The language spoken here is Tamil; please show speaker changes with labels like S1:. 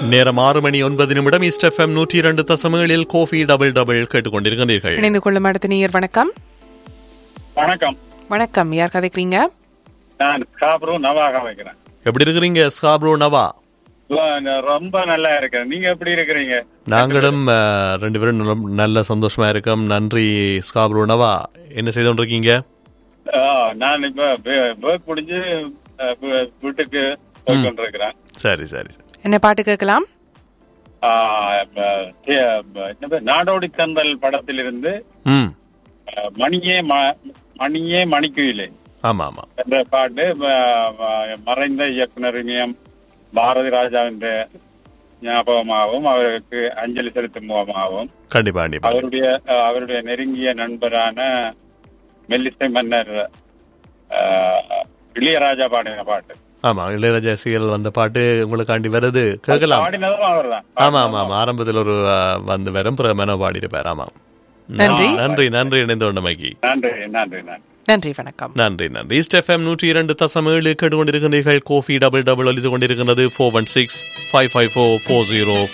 S1: நேரம் ஆறு மணி ஒன்பது நிமிடம் ஈஸ்ட் எஃப்எம் நூற்றி இரண்டு தசமங்களில் கோஃபி டபுள் டபுள் கேட்டுக்கொண்டிருக்கிறீர்கள்
S2: இணைந்து கொள்ளும் அடுத்த நேயர் வணக்கம்
S3: வணக்கம்
S2: வணக்கம் யார் கதைக்கிறீங்க
S3: நான் காபரும் நவாக வைக்கிறேன்
S1: எப்படி இருக்கிறீங்க ஸ்காப்ரோ நவா
S3: ரொம்ப நல்லா இருக்கிறேன் நீங்க எப்படி இருக்கிறீங்க
S1: நாங்களும் அஹ், ரெண்டு பேரும் நல்ல- நல்ல சந்தோஷமா இருக்கோம் நன்றி ஸ்காப்ரோ நவா என்ன செய்து கொண்டிருக்கீங்க
S3: ஆ, நான் இப்ப ஒர்க் முடிஞ்சு அ, வீ- வீட்டுக்கு போய் கொண்டிருக்கிறேன்
S1: சரி சரி சரி.
S2: என்ன பாட்டு கேட்கலாம்
S3: ஆ, இப்ப, தே- என்ன பேர்? நாடோடி தந்தல் படத்திலிருந்து
S1: ம்
S3: அ, மணியே ம- மணியே மணிக்குயிலே
S1: ஆமா ஆமா
S3: என்ற பாட்டு அ, அ, மறைந்த இயக்குனர் இமயம் பாரதி ராஜாவின் ஞாபகமாகவும் அவருக்கு அஞ்சலி செலுத்தும் முகமாகவும்
S1: கண்டிப்பா கண்டிப்பா
S3: அவருடைய அஹ், அவருடைய நெருங்கிய நண்பரான மெல்லிசை மன்னர் அஹ், இளையராஜா பாடின பாட்டு
S1: ஆமா இளையராஜா சீரியல் வந்த பாட்டு உங்களுக்காண்டி வருது கேட்கலாம்
S3: பாடினதும் அவர்தான்
S1: ஆமா ஆமா ஆமா ஆரம்பத்தில் ஒரு அஹ், வந்து வரும் பிறகு மெனோ பாடியிருப்பார் ஆமா
S2: நன்றி
S1: நன்றி நன்றி இணைந்த உண்டமைக்கு
S3: நன்றி நன்றி நன்றி
S2: நன்றி வணக்கம்
S1: நன்றி நன்றி ஈஸ்ட் எஃப்எம் நூற்றி இரண்டு தசம் ஏழு கேட்டுக்கொண்டிருக்கிறீர்கள் கோஃபி டபுள் டபுள் அளித்து கொண்டிருக்கிறது four one six five five four four zero